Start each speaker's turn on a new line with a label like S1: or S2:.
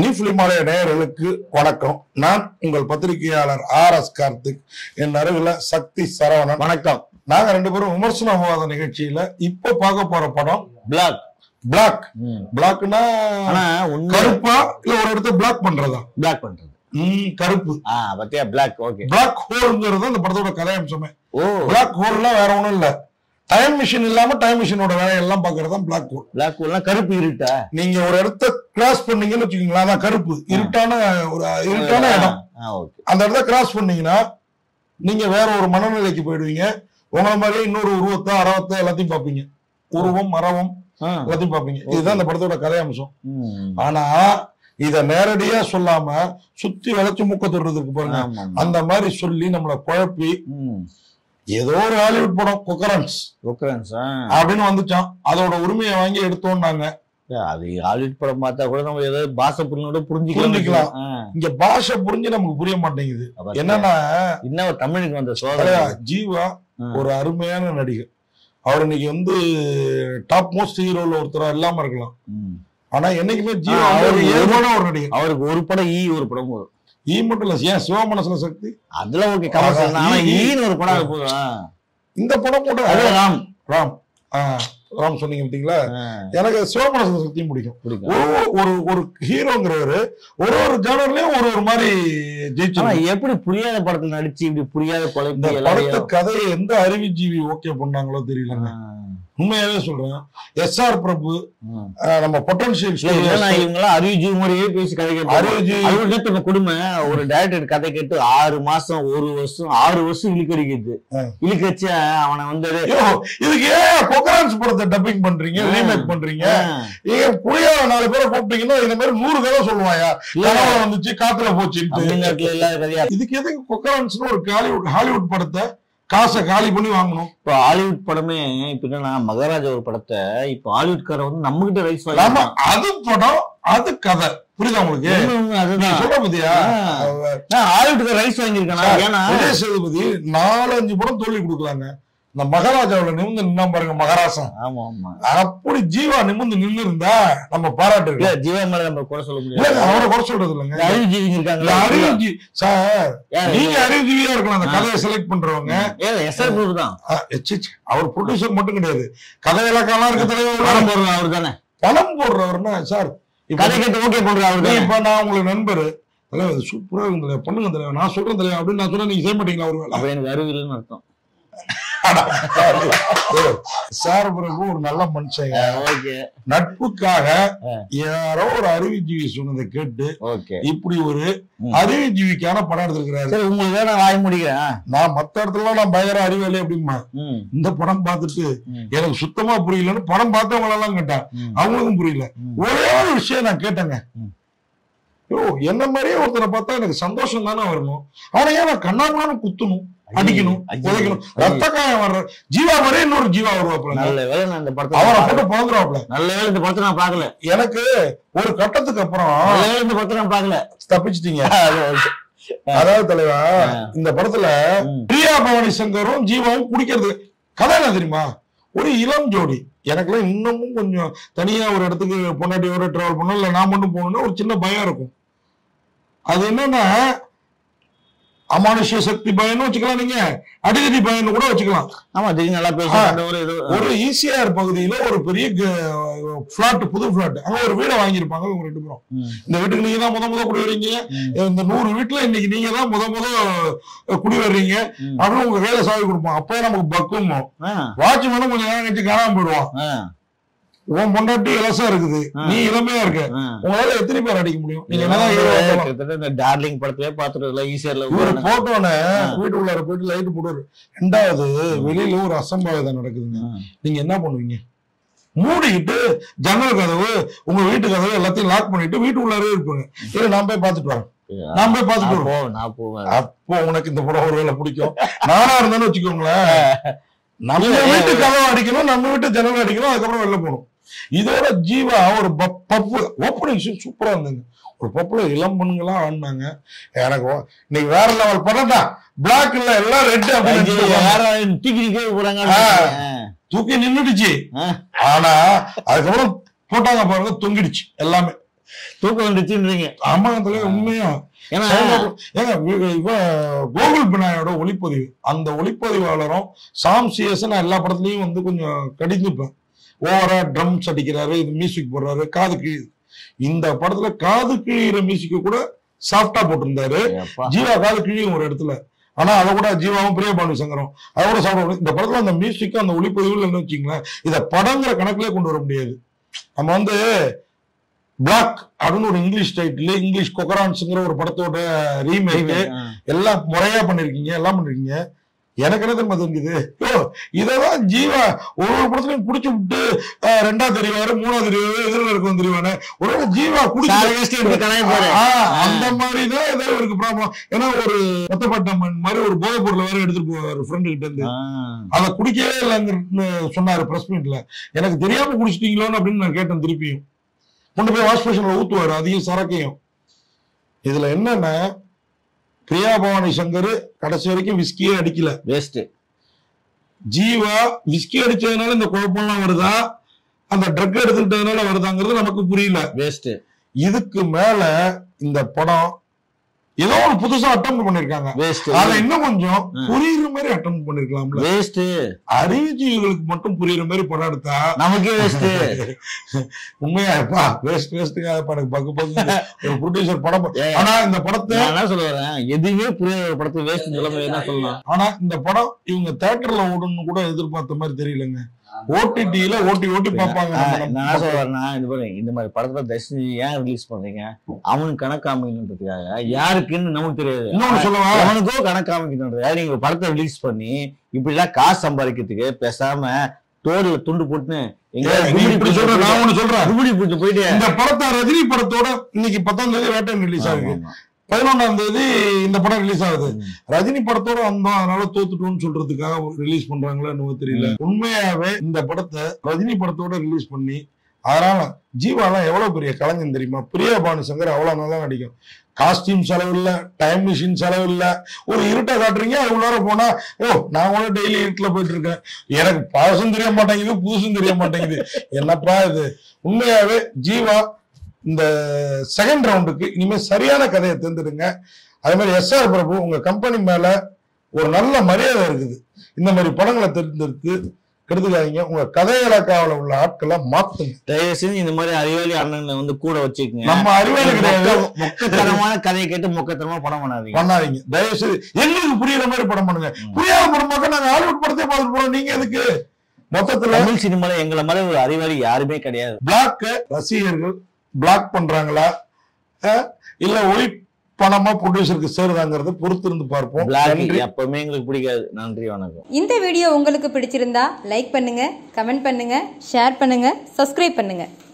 S1: New பிலிமாலய நேயர்களுக்கு வணக்கம் நான் உங்கள் பத்திரிகையாளர் ஆர் எஸ் கார்த்திக் என் அருகில சக்தி சரவணன்
S2: வணக்கம்
S1: நாங்க ரெண்டு பேரும் விமர்சன விவாத நிகழ்ச்சியில இப்ப பார்க்க போற படம்
S2: பிளாக்
S1: பிளாக் பிளாக்னா
S2: ஆனா உண்மை
S1: கருப்பா இல்ல ஒரு இடத்த பிளாக் பண்றதா
S2: பிளாக் பண்றது
S1: ம் கருப்பு
S2: ஆ பத்தியா பிளாக் ஓகே
S1: பிளாக் ஹோல்ங்கிறது அந்த படத்தோட கதையம்சமே
S2: ஓ
S1: பிளாக் ஹோல்லாம் வேற ஒண்ணும் இல்ல டைம் மிஷின் இல்லாம டைம் மிஷினோட வேலையெல்லாம் பாக்குறது தான் பிளாக் ஹோல்
S2: பிளாக் ஹோல்னா கருப்பு இருட்டா
S1: நீங்க ஒரு இடத்த கிராஸ் பண்ணீங்கன்னு வச்சுக்கீங்களா அதான் கருப்பு இருட்டான ஒரு இருட்டான இடம்
S2: ஆ ஓகே
S1: அந்த இடத்த கிராஸ் பண்ணீங்கன்னா நீங்க வேற ஒரு மனநிலைக்கு போயிடுவீங்க உங்களை மாதிரியே இன்னொரு உருவத்தை அறவத்தை எல்லாத்தையும் பார்ப்பீங்க உருவம் மரவம்
S2: ஆ.
S1: எல்லாத்தையும் பார்ப்பீங்க இதுதான் இந்த படத்தோட கதை அம்சம்
S2: ம்.
S1: ஆனா இத நேரடியா சொல்லாம சுத்தி வளைச்சு மூக்க தொடுறதுக்கு பாருங்க
S2: ஆமா, ஆமா.
S1: அந்த மாதிரி சொல்லி நம்மள குழப்பி
S2: ம்.
S1: ஏதோ ஒரு ஹாலிவுட் படம் கொக்கரன்ஸ்
S2: Occurrence, ஆ.
S1: அப்படின்னு வந்துச்சான் அதோட உரிமையை வாங்கி எடுத்தோம்னாங்க
S2: ஏ, அது ஹாலிவுட் படம் பார்த்தா கூட நம்ம ஏதாவது பாச புரிஞ்சோட புரிஞ்சுக்கலாம்
S1: புரிஞ்சுக்கலாம்.
S2: ஆ.
S1: இங்க பாஷை புரிஞ்சு நமக்கு புரிய மாட்டேங்குது
S2: அப்ப
S1: என்னன்னா
S2: என்ன ஒரு தமிழுக்கு வந்த சோதனை
S1: தலைவா, ஜீவா
S2: ஆ.
S1: ஒரு அருமையான நடிகர் அவர் இன்னைக்கு வந்து டாப் மோஸ்ட் ஹீரோல ஒருத்தரா இல்லாம இருக்கலாம்
S2: ம்.
S1: ஆனா என்னைக்குமே ஜீவா
S2: ஆ,
S1: வந்து ஒரு
S2: அவரு
S1: இயல்பான ஒரு நடிகர்
S2: அவருக்கு ஒரு படம் ஈ ஒரு படம் போதும்
S1: ஈ மட்டும் இல்ல ஏன் சிவா மனசுல சக்தி
S2: அதுல ஓகே கமர்ஷியல்
S1: ஆ,
S2: ஆனா
S1: ஈ, ஈ.
S2: ஈன்னு ஒரு படம் அது போதும் ஆ.
S1: இந்த படம் கூட
S2: அது ராம்
S1: ராம் ஆ, ராம் சொன்னீங்க பார்த்தீங்களா
S2: ஆ.
S1: எனக்கு சிவா மனசுல சக்தியும் பிடிக்கும்
S2: பிடிக்கும்
S1: ஒரு ஒரு ஒரு ஹீரோங்கிறவரு ஒரு ஒரு ஜானர்லயும் ஒரு ஒரு மாதிரி
S2: ஆனா
S1: ஜெயிச்சு
S2: எப்படி புரியாத படத்துல நடிச்சு இப்படி புரியாத
S1: இந்த
S2: குழப்பி
S1: படத்து
S2: எல்லாரையும்
S1: கதையை எந்த அறிவுஜீவி ஓகே பண்ணாங்களோ தெரியலங்க
S2: ஆ.
S1: உண்மையாவே சொல்றேன் எஸ் ஆர் பிரபு
S2: ம்.
S1: ஆ, நம்ம பொட்டன்ஷியல்
S2: இல்ல, இல்லைன்னா இவங்கெல்லாம் அறிவுஜீவி மாதிரியே பேசி கதை கேட்டு
S1: அறிவுஜீவி
S2: அவருக்கு நம்ம கொடுமை ஒரு டைரக்டர் கதை கேட்டு ஆறு மாசம் ஒரு வருஷம் ஆறு வருஷம் இழுக்கடிக்குது
S1: ஆ.
S2: இழுக்கச்ச அவனை வந்து
S1: ஐயோ, இதுக்கு ஏன் கொக்கரான்ஸ் படத்தை டப்பிங் பண்றீங்க
S2: ஆ.
S1: ரீமேக் பண்றீங்க
S2: ஆ,
S1: ஏன் புரியாத நாலு பேரை கூப்பிட்டீங்கன்னா இந்த மாதிரி நூறு கதை சொல்லுவாயா
S2: இல்ல.
S1: கனவுல வந்துச்சு காத்துல போச்சுட்டு
S2: தமிழ்நாட்டுல இல்லாத கதையா
S1: இதுக்கு எதுக்கு கொக்கரான்ஸ்னு ஒரு ஹாலிவுட் ஹாலிவுட் படத்தை காசை காலி பண்ணி வாங்கணும்
S2: இப்ப ஹாலிவுட் படமே இப்ப என்னன்னா மகாராஜா ஒரு படத்தை இப்ப ஹாலிவுட்கார வந்து நம்ம கிட்ட ரைஸ்
S1: நாம
S2: வாங்கி
S1: அது படம் அது கதை புரியுதா உங்களுக்கு நீ
S2: அதுதான்
S1: சொல்ற பத்தியா
S2: ஆ. நான் ஹாலிவுட்கார ரைஸ் வாங்கியிருக்கேன் ஏன்னா
S1: விஜய் சேதுபதி நாலஞ்சு படம் தோல்வி கொடுக்கலாங்க இந்த மகாராஜாவுல நிமிந்து நின்னா பாருங்க மகாராசன்
S2: ஆமா ஆமா
S1: அப்படி ஜீவா நிமிந்து நின்னு இருந்தா நம்ம பாராட்டு
S2: இல்ல ஜீவா மேல நம்ம குறை சொல்ல
S1: இல்ல
S2: முடியாது
S1: அவரை குறை சொல்றது இல்லைங்க
S2: அறிவுஜீவிங்க
S1: இல்ல,
S2: இருக்காங்க
S1: அறிவுஜீவி சார்
S2: யாரு?
S1: நீங்க அறிவுஜீவியா இருக்கலாம் அந்த
S2: ஆ.
S1: கதையை செலக்ட் பண்றவங்க
S2: ஏ எஸ்ஆர் குரூப் தான்
S1: ஆ, ச்சீ, ச்சீ, அவர் ப்ரொடியூசர் மட்டும் கிடையாது கதை இலக்கெல்லாம் இருக்க தலைவர்
S2: படம் போடுறது அவர் தானே
S1: பணம் போடுறவர்னா சார் இப்ப
S2: கதை கேட்டு ஓகே பண்ற அவர்
S1: நீ
S2: தானே
S1: இப்ப நான் உங்களுக்கு நண்பர் தலைவர் சூப்பரா இருக்கும் தலைவர் பண்ணுங்க தலைவர் நான் சொல்றேன் தலைவர் அப்படின்னு நான் சொன்னா நீங்க செய்ய மாட்டீங்களா ஒரு வேலை
S2: அப்ப எனக்கு அறிவில்லைன்னு அர்த்தம்
S1: சார் பிரபு ஒரு நல்ல மனுஷங்க
S2: ஓகே
S1: நட்புக்காக
S2: ஆ.
S1: யாரோ ஒரு அறிவுஜீவி சொன்னதை கேட்டு
S2: ஓகே
S1: இப்படி ஒரு
S2: ம்.
S1: அறிவுஜீவிக்கான படம் எடுத்திருக்கிறாரு
S2: சரி உங்களுக்கு வேற நான் வாய முடிக்கிறேன்
S1: நான் மத்த இடத்துல நான் பயங்கர அறிவாளி அப்படிமா
S2: ம்,
S1: இந்த படம் பார்த்துட்டு
S2: ம்,
S1: எனக்கு சுத்தமா புரியலன்னு படம் பார்த்தவங்க எல்லாம் கேட்டேன்
S2: ம்.
S1: அவங்களுக்கும் புரியல
S2: ம்.
S1: ஒரே ஒரு விஷயம் நான் கேட்டேங்க
S2: ம்.
S1: யோ என்ன மாதிரியே ஒருத்தரை பார்த்தா எனக்கு சந்தோஷம் தானே வரணும் ஆனா ஏன் நான் கண்ணாமண்ணு குத்தணும் அடிக்கணும்
S2: ஐயோ,
S1: உதைக்கணும்
S2: ஐயோ.
S1: ரத்த காயம் வர்ற ஜீவா மாதிரியே இன்னொரு ஜீவா வருவாப்புல
S2: நல்ல வேலை நான் இந்த படத்தை
S1: அவரை
S2: பார்க்கல.
S1: போட்டு பிறந்துருவாப்புல
S2: நல்ல வேலை இந்த படத்தை நான் பார்க்கல
S1: எனக்கு ஒரு கட்டத்துக்கு அப்புறம்
S2: நல்ல வேலை இந்த படத்தை நான் பார்க்கல
S1: தப்பிச்சிட்டீங்க
S2: அது okay.
S1: அதாவது தலைவா
S2: ஆ.
S1: இந்த படத்துல
S2: ம்.
S1: பிரியா பவானி சங்கரும் ஜீவாவும் குடிக்கிறது கதை என்ன தெரியுமா ஒரு இளம் ஜோடி எனக்குலாம் இன்னமும் கொஞ்சம் தனியா ஒரு இடத்துக்கு பொண்டாட்டியோட டிராவல் பண்ணணும் இல்ல நான் மட்டும் போகணும்னா ஒரு சின்ன பயம் இருக்கும் அது என்னன்னா அமானுஷ்ய சக்தி பயம்னு வச்சுக்கலாம் நீங்க அடிதடி பயம்னு கூட வச்சுக்கலாம்
S2: ஆமா திடீர்னு நல்லா
S1: ஆ.
S2: பேசுறாங்க ஒரு இது
S1: ஒரு ஈசிஆர் பகுதியில ஒரு பெரிய பிளாட் புது பிளாட் அங்க ஒரு வீடை வாங்கியிருப்பாங்க இவங்க ரெண்டு பேரும்
S2: ம்,
S1: இந்த வீட்டுக்கு நீங்க தான் முத முத குடி வர்றீங்க
S2: ம்,
S1: இந்த நூறு வீட்டுல இன்னைக்கு நீங்க தான் முத முத குடி வர்றீங்க
S2: ம்.
S1: அப்படின்னு உங்க கையில சாவி கொடுப்போம் அப்பயே நமக்கு பக்குமோ
S2: ஆ,
S1: வாட்ச்மேனும் கொஞ்சம் நேரம் கழிச்சு காணாம போயிடுவான்
S2: ஆ,
S1: உன் பொண்டாட்டி இலசா இருக்குது
S2: ஆ.
S1: நீ இளமையா இருக்க
S2: ஆ.
S1: உங்களால எத்தனை பேர் அடிக்க முடியும் நீங்க
S2: இதெல்லாம்
S1: என்னதான் hero ஆ இருந்தாலும்.
S2: கிட்டத்தட்ட இந்த டார்லிங் படத்திலே பாத்துட்டு ஈஸியர்ல
S1: இவரு போட்டோன்னு வீட்டுக்குள்ளார போயிட்டு லைட் போடுவாரு ரெண்டாவது வெளியில ஒரு அசம்பாவிதம் நடக்குதுங்க நீங்க என்ன பண்ணுவீங்க மூடிக்கிட்டு ஜன்னல் கதவு உங்க வீட்டு கதவு எல்லாத்தையும் லாக் பண்ணிட்டு வீட்டுக்குள்ளாரே இருப்பாங்க இரு நான் போய் பார்த்துட்டு வரேன் நான் போய் பார்த்துட்டு
S2: நான்
S1: வரேன்
S2: போவேன் நான் போவேன்
S1: அப்போ உனக்கு இந்த படம் ஒருவேளை பிடிக்கும் நானா இருந்தாலும் வச்சுக்கோங்களேன் நம்ம
S2: இல்ல,
S1: வீட்டு
S2: இல்ல.
S1: கதவை அடிக்கணும் நம்ம வீட்டு ஜன்னல் அடிக்கணும் அதுக்கப்புறம் வெளில போகணும் இதோட ஜீவா ஒரு பப்- பப்பு ஓப்பனிங் சீன் சூப்பரா இருந்தது ஒரு பப்புல இளம் பொண்ணுங்களா ஆடினாங்க எனக்கு ஓ- இன்னைக்கு வேற லெவல் படம்டா பிளாக் இல்ல எல்லாம் ரெட் அப்படின்னு
S2: ஐயோ,
S1: நினைச்சிட்டு
S2: யாரும் தூக்கி நிக்க போறாங்க
S1: ஆ. தூக்கி நின்னுடுச்சு
S2: ஆ.
S1: ஆனா அதுக்கப்புறம் போட்டாங்க பாருங்க தொங்கிடுச்சு எல்லாமே
S2: தூக்கம் வந்துச்சுன்றீங்க
S1: ஆமாங்க தலைவர் உண்மையா
S2: ஏன்னா
S1: ஏங்க வி- இவ கோகுல் பினாயோட ஒளிப்பதிவு அந்த ஒளிப்பதிவாளரும் சாம் சிஎஸ் நான் எல்லா படத்துலயும் வந்து கொஞ்சம் கடிந்துப்பேன் ஓவரா ட்ரம்ஸ் அடிக்கிறாரு இது மியூசிக் போடுறாரு காது கிழியுது இந்த படத்துல காது கிழிகிற மியூசிக்க கூட சாஃப்டா போட்டிருந்தாரு
S2: அப்பா.
S1: ஜீவா காது கிழியும் ஒரு இடத்துல ஆனா அதை கூட ஜீவாவும் பிரியபாண்டி சங்கரம் அதை கூட சாப்பிட இந்த படத்துல அந்த மியூசிக்கும் அந்த ஒளிப்பதிவுல என்ன வச்சுங்களேன் இதை படங்கிற கணக்குலயே கொண்டு வர முடியாது நம்ம வந்து பிளாக் அப்படின்னு ஒரு இங்கிலீஷ் டைட்டில் இங்கிலீஷ் கொக்கரான்ஸுங்கிற ஒரு படத்தோட ரீமேக்
S2: ஆ.
S1: எல்லாம் முறையா பண்ணிருக்கீங்க எல்லாம் பண்ணிருக்கீங்க எனக்கு என்ன தெரியுமா தெரிஞ்சுது யோ இதெல்லாம் ஜீவா ஒரு ஒரு படத்துலயும் குடிச்சு விட்டு அஹ், ரெண்டாவது தெரிவாரு மூணாவது தெரிவாரு எதிரில் இருக்கும் தெரிவானே ஒரு வேளை ஜீவா
S2: சாரை வச்சுட்டு இப்படி கலாய் பாரு.
S1: ஆ, அந்த மாதிரி தான் ஏதோ இருக்கு ப்ராப்ளம் ஏன்னா ஒரு மொத்தப்பட்ட மண் மாதிரி ஒரு போதைப் பொருளை வேற எடுத்துட்டு போவாரு ஃப்ரெண்டு கிட்ட இருந்து
S2: ஆ.
S1: அதை குடிக்கவே இல்லைங்கன்னு சொன்னாரு பிரஸ் மீட்ல எனக்கு தெரியாம குடிச்சிட்டீங்களோன்னு அப்படின்னு நான் கேட்டேன் திருப்பியும் கொண்டு போய் வாஷ் மிஷின்ல ஊத்துவாரு அதையும் சரக்கையும் இதுல என்னன்னா பிரியா பவானி சங்கர் கடைசி வரைக்கும் விஸ்கியே அடிக்கல
S2: வேஸ்ட்
S1: ஜீவா விஸ்கி அடிச்சதுனால இந்த குழப்பம்லாம் வருதா அந்த ட்ரக் எடுத்துக்கிட்டதுனால வருதாங்கிறது நமக்கு புரியல
S2: வேஸ்ட்
S1: இதுக்கு மேல இந்த படம் ஏதோ ஒரு புதுசா அட்டம் பண்ணிருக்காங்க
S2: வேஸ்ட்
S1: அதை இன்னும் கொஞ்சம் புரியுற மாதிரி அட்டம் பண்ணிருக்கலாம்ல
S2: வேஸ்ட்
S1: அறிவுஜீவிகளுக்கு மட்டும் புரியுற மாதிரி படம் எடுத்தா
S2: நமக்கே வேஸ்ட்
S1: உண்மையா எப்பா வேஸ்ட் வேஸ்ட்டுங்க எனக்கு பக்கு பக்கு ஒரு ப்ரொடியூசர் படம் ப-
S2: ஏய்.
S1: ஆனா இந்த படத்தை
S2: நான் என்ன சொல்ல வரேன் எதுவுமே புரியாத ஒரு படத்தை வேஸ்ட் சொல்ல என்ன சொல்லலாம்
S1: ஆனா இந்த படம் இவங்க தியேட்டர்ல ஓடணும்னு கூட எதிர்பார்த்த மாதிரி தெரியலங்க ஓடிடியில ஓட்டி ஓட்டி பார்ப்பாங்க
S2: நான்
S1: நம்ம-
S2: நான் என்ன சொல்ல வரேன்னா இந்த பாருங்க இந்த மாதிரி படத்துல தயவுசெஞ்சு ஏன் ரிலீஸ் பண்றீங்க அவனுக்கு கணக்கு காமிக்கணுன்றதுக்காக யாருக்குன்னு நமக்கு தெரியாது
S1: இன்னொன்னு சொல்லவா
S2: அவனுக்கோ கணக்கு காமிக்கணுன்றதுக்காக நீங்க ஒரு படத்தை ரிலீஸ் பண்ணி இப்படி எல்லாம் காசு சம்பாதிக்கிறதுக்கு பேசாம தோல்ல துண்டு போட்டுன்னு எங்க
S1: ஏய், நீ இப்படி சொல்ற நான் ஒண்ணு சொல்றேன்
S2: கும்படி போட்டு போயிட்டு
S1: இந்த படத்தை ரஜினி படத்தோட இன்னைக்கு பத்தாம் தேதி வேட்டையன் ரிலீஸ் ஆகுது
S2: ஆமா, ஆமா.
S1: பதினொன்னாம் தேதி இந்த படம் ரிலீஸ் ஆகுது
S2: ம்.
S1: ரஜினி படத்தோட வந்தோம் அதனால தோத்துட்டோம்னு சொல்றதுக்காக ரிலீஸ் பண்றாங்களா என்னவோ தெரியல உண்மையாவே இந்த படத்தை ரஜினி படத்தோட ரிலீஸ் பண்ணி அதனால ஜீவாலாம் எவ்வளவு பெரிய கலைஞன் தெரியுமா பிரியா பானு சங்கர் அவ்வளவு நல்லா நடிக்கும் காஸ்டியூம் செலவு இல்ல டைம் மிஷின் செலவு இல்ல ஒரு இருட்டை காட்டுறீங்க அது உள்ளார போனா ஓ நான் கூட டெய்லி இருட்டுல போயிட்டு இருக்கேன் எனக்கு பழசும் தெரிய மாட்டேங்குது புதுசும் தெரிய மாட்டேங்குது என்னப்பா இது உண்மையாவே ஜீவா இந்த செகண்ட் ரவுண்டுக்கு இனிமே சரியான கதையை தேர்ந்தெடுங்க அதே மாதிரி எஸ்ஆர் பிரபு உங்க கம்பெனி மேல ஒரு நல்ல மரியாதை இருக்குது இந்த மாதிரி படங்களை தேர்ந்தெடுத்து கெடுத்துக்காதீங்க உங்க கதையிலக்காவில உள்ள ஆட்களை மாத்துங்க
S2: தயவு செஞ்சு இந்த மாதிரி அறிவாளி அண்ணனை வந்து கூட வச்சுக்கோங்க
S1: நம்ம அறிவாளி கிடையாது
S2: மொக்க- மொக்கத்தனமான கதையை கேட்டு மொக்கத்தனமா படம் பண்ணாதீங்க
S1: பண்ணாதீங்க தயவு செய்து எங்களுக்கு புரியுற மாதிரி படம் பண்ணுங்க புரியாத படம் பார்க்க நாங்க ஹாலிவுட் படத்தை பார்த்துட்டு போறோம் நீங்க எதுக்கு மொத்தத்துல
S2: தமிழ் சினிமால எங்களை மாதிரி ஒரு அறிவாளி யாருமே கிடையாது
S1: பிளாக்க ரசிகர்கள் பிளாக் பண்றாங்களா அஹ், இல்ல ஒளி பணமா ப்ரொடியூசருக்கு சேருதாங்கிறத பொறுத்து இருந்து பார்ப்போம்
S2: பிளாக்
S1: நன்றி
S2: எப்பவுமே எங்களுக்கு பிடிக்காது நன்றி வணக்கம்
S3: இந்த வீடியோ உங்களுக்கு பிடிச்சிருந்தா லைக் பண்ணுங்க கமெண்ட் பண்ணுங்க ஷேர் பண்ணுங்க சப்ஸ்கிரைப் பண்ணுங்க